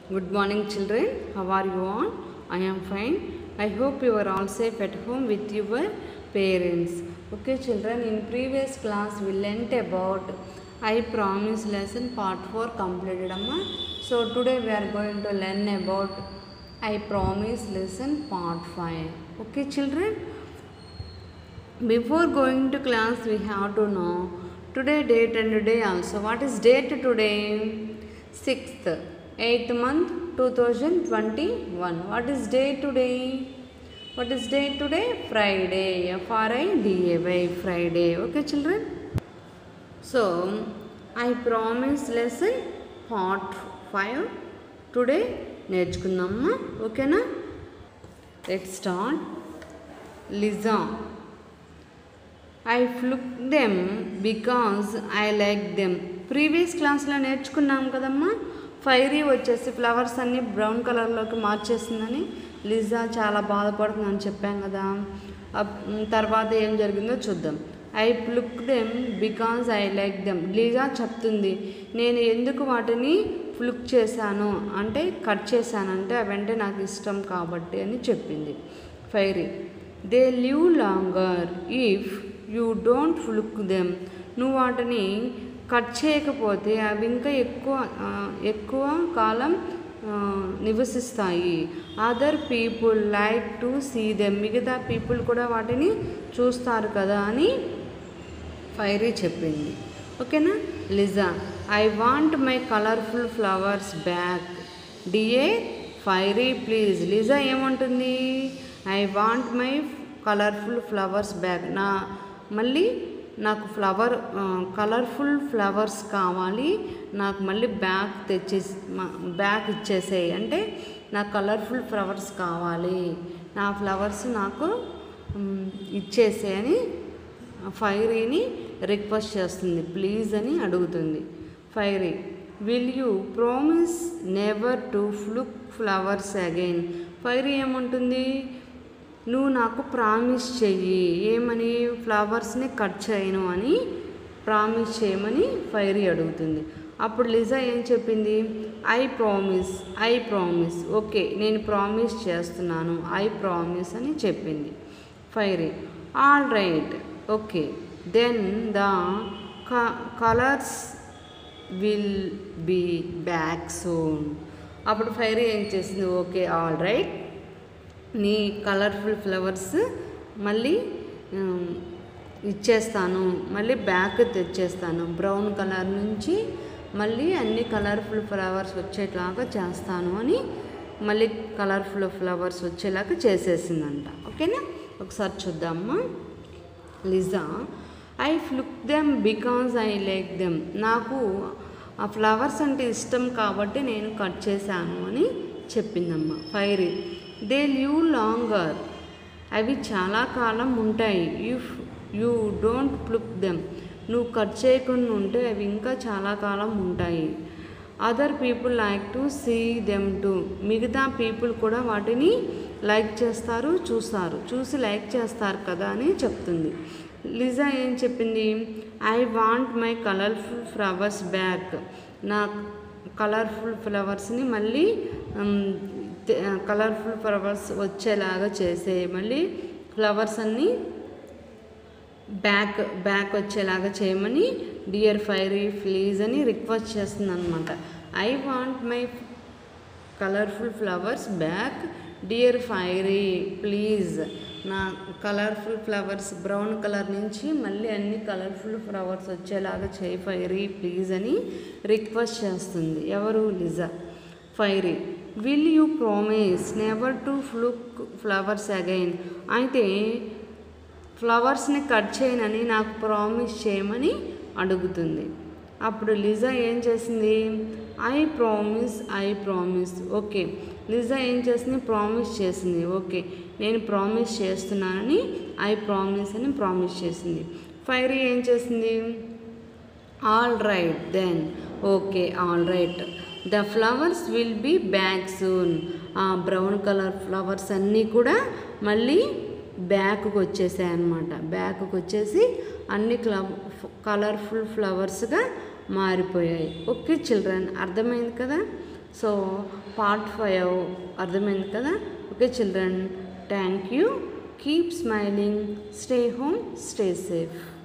Good morning, children. How are you all? I am fine. I hope you are all safe at home with your parents. Okay, children. In previous class, we learnt about I promise lesson part 4 completed. Amma. So today we are going to learn about I promise lesson part 5. Okay, children. Before going to class, we have to know today date and day also. What is date today? 6th, 8th month 2021. What is day today? What is day today? Friday. F R I D A Y. Friday. Okay, children? So, I promise lesson part 5 today నేర్చుకుందామా ఓకేనా let start Liza I pluck them because I like them previous క్లాస్లో నేర్చుకున్నాం కదమ్మా fiery వచ్చేసి flowers అన్నీ brown కలర్లోకి మార్చేసిందని లిజా చాలా బాధపడుతుందని చెప్పాం కదా అప్- తర్వాత ఏం జరిగిందో చూద్దాం I pluck them because I like them Liza చెప్తుంది నేను ఎందుకు వాటిని ఫ్లుక్ చేశాను అంటే కట్ చేశానంటే అవంటే నాకు ఇష్టం కాబట్టి అని చెప్పింది fairy they live longer if you don't pluck them నువ్వు వాటిని కట్ చేయకపోతే అవి ఇంకా ఎక్కువ ఆ, ఎక్కువ కాలం ఆ, నివసిస్తాయి other people like to see them మిగతా పీపుల్ కూడా వాటిని చూస్తారు కదా అని ఫైరీ చెప్పింది ఓకేనా Liza I want my colourful flowers back dear fairy please Liza ఏమంటుంది I want my colourful flowers back నా మళ్ళీ నాకు ఫ్లవర్ కలర్ఫుల్ ఫ్లవర్స్ కావాలి నాకు మళ్ళీ బ్యాక్ తెచ్చేసి బ్యాక్ ఇచ్చేసేయి అంటే నాకు కలర్ఫుల్ ఫ్లవర్స్ కావాలి నా ఫ్లవర్స్ నాకు మ్, ఇచ్చేసేయని ఫైరీని రిక్వెస్ట్ చేస్తుంది ప్లీజ్ అని అడుగుతుంది fairy will you promise never to pluck flowers again fairy ఏముంటుంది నువ్వు నాకు ప్రామిస్ చెయ్యి ఏమని ఫ్లవర్స్ని కట్ చేయను అని ప్రామిస్ చేయమని ఫైరీ అడుగుతుంది అప్పుడు లిజా ఏం చెప్పింది I promise I promise okay నేను ప్రామిస్ చేస్తున్నాను ఐ ప్రామిస్ అని చెప్పింది fairy all right okay then the colours will be back soon అప్పుడు ఫైరీ ఏం చేసింది ఓకే ఆల్ రైట్ నీ కలర్ఫుల్ ఫ్లవర్స్ మళ్ళీ ఉమ్, ఇచ్చేస్తాను మళ్ళీ బ్యాక్ తెచ్చేస్తాను బ్రౌన్ కలర్ నుంచి మళ్ళీ అన్ని కలర్ఫుల్ ఫ్లవర్స్ వచ్చేట్లాగా చేస్తాను అని మళ్ళీ కలర్ఫుల్ ఫ్లవర్స్ వచ్చేలాగా చేసేసిందంట ఓకేనా ఒకసారి చూద్దామా Liza I pluck them because I like them నాకు ఆ ఫ్లవర్స్ అంటే ఇష్టం కాబట్టి నేను కట్ చేశాను అని చెప్పిందమ్మ ఫైరీ దే లివ్ లాంగర్ అవి చాలా కాలం ఉంటాయి if you don't pluck them నువ్వు కట్ చేయకుండా ఉంటే అవి ఇంకా చాలా కాలం ఉంటాయి other people like to see them to మిగతా పీపుల్ కూడా వాటిని లైక్ చేస్తారు చూస్తారు చూసి లైక్ చేస్తారు కదా అని చెప్తుంది లిజా ఏం చెప్పింది I want my colourful flowers back నా కలర్ఫుల్ ఫ్లవర్స్ని మళ్ళీ కలర్ఫుల్ ఫ్లవర్స్ వచ్చేలాగా చేసే మళ్ళీ ఫ్లవర్స్ అన్నీ బ్యాక్ బ్యాక్ వచ్చేలాగా చేయమని డియర్ ఫైరీ ప్లీజ్ అని రిక్వెస్ట్ చేస్తుంది అనమాట I want my colourful flowers back dear fairy please నా కలర్ఫుల్ ఫ్లవర్స్ బ్రౌన్ కలర్ నుంచి మళ్ళీ అన్ని కలర్ఫుల్ ఫ్లవర్స్ వచ్చేలాగా చేయి ఫైరీ ప్లీజ్ అని రిక్వెస్ట్ చేస్తుంది ఎవరు Liza fairy will you promise never to pluck flowers again అయితే ఫ్లవర్స్ని కట్ చేయనని నాకు ప్రామిస్ చేయమని అడుగుతుంది అప్పుడు లిజా ఏం చేసింది I promise I promise okay Liza ఏం చేసింది ప్రామిస్ చేసింది ఓకే నేను ప్రామిస్ చేస్తున్నానని ఐ ప్రామిస్ అని ప్రామిస్ చేసింది ఫైరీ ఏం చేసింది all right then okay all right the flowers will be back soon ఆ బ్రౌన్ కలర్ ఫ్లవర్స్ అన్నీ కూడా మళ్ళీ బ్యాక్కి వచ్చేసాయి అన్నమాట బ్యాక్కి వచ్చేసి అన్ని క్లవ్ కలర్ఫుల్ ఫ్లవర్స్గా మారిపోయాయి ఓకే చిల్డ్రన్ అర్థమైంది కదా సో పార్ట్ ఫైవ్ అర్థమైంది కదా okay children thank you keep smiling stay home stay safe